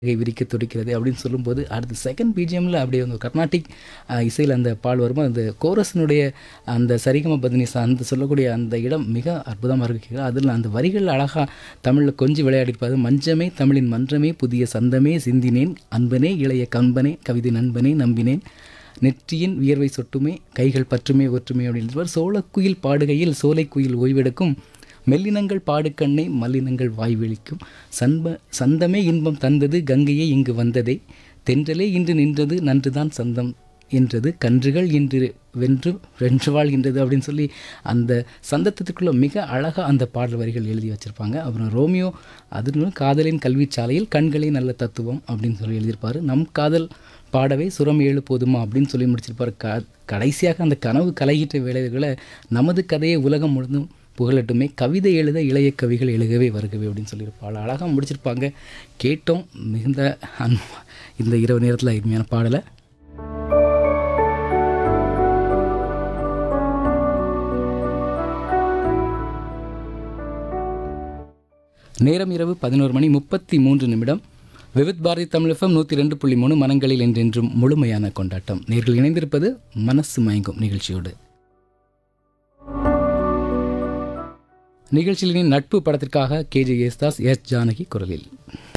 கை விரிக்க துடிக்கிறது அப்படின்னு சொல்லும்போது அடுத்த செகண்ட் பிஜிஎம்மில் அப்படியே அந்த கர்நாடிக் இசையில் அந்த பால் வரும்போது அந்த கோரஸினுடைய அந்த சரிகம பதினிசா அந்த சொல்லக்கூடிய அந்த இடம் மிக அற்புதமாக இருக்கு அதில் அந்த வரிகள் அழகாக தமிழில் கொஞ்சம் விளையாடிருப்பாது மஞ்சமே தமிழின் மன்றமே புதிய சந்தமே சிந்தினேன் அன்பனே இளைய கம்பனே கவிதை நண்பனே நம்பினேன் நெற்றியின் வியர்வை சொட்டுமே கைகள் பற்றுமே ஒற்றுமை அப்படின்னு சோளக்குயில் பாடுகையில் சோலைக்குயில் ஓய்வெடுக்கும் மெல்லினங்கள் பாடுக்கண்ணை மல்லினங்கள் வாய்வெளிக்கும் சன்ப சந்தமே இன்பம் தந்தது கங்கையே இங்கு வந்ததே தென்றலே இன்று நின்றது நன்றுதான் சந்தம் என்றது கன்றுகள் இன்று வென்று வென்று வாழ்கின்றது அப்படின்னு சொல்லி அந்த சந்தத்துக்குள்ளே மிக அழகாக அந்த பாடல் வரிகள் எழுதி வச்சுருப்பாங்க அப்புறம் ரோமியோ அது காதலின் கல்விச்சாலையில் கண்களே நல்ல தத்துவம் அப்படின்னு சொல்லி எழுதியிருப்பார் நம் காதல் பாடவே சுரம் ஏழு போதுமா அப்படின்னு சொல்லி முடிச்சிருப்பார் க கடைசியாக அந்த கனவு கலையிட்ட வேலைகளை நமது கதையை உலகம் முழுதும் புகழட்டுமே கவிதை எழுத இளைய கவிகள் எழுகவே வருகவே அப்படின்னு சொல்லியிருப்பாள் அழகாக முடிச்சிருப்பாங்க கேட்டோம் மிகுந்த அன் இந்த இரவு நேரத்தில் அருமையான பாடலை நேரம் இரவு பதினோரு மணி முப்பத்தி மூன்று நிமிடம் விவித் பாரதி தமிழகம் நூற்றி ரெண்டு புள்ளி மூணு மனங்களில் என்றென்றும் முழுமையான கொண்டாட்டம் நேர்கள் இணைந்திருப்பது மனசு மயங்கும் நிகழ்ச்சியோடு நிகழ்ச்சியின் நட்பு படத்திற்காக கேஜே யேசுதாஸ் எஸ் ஜானகி குரலில்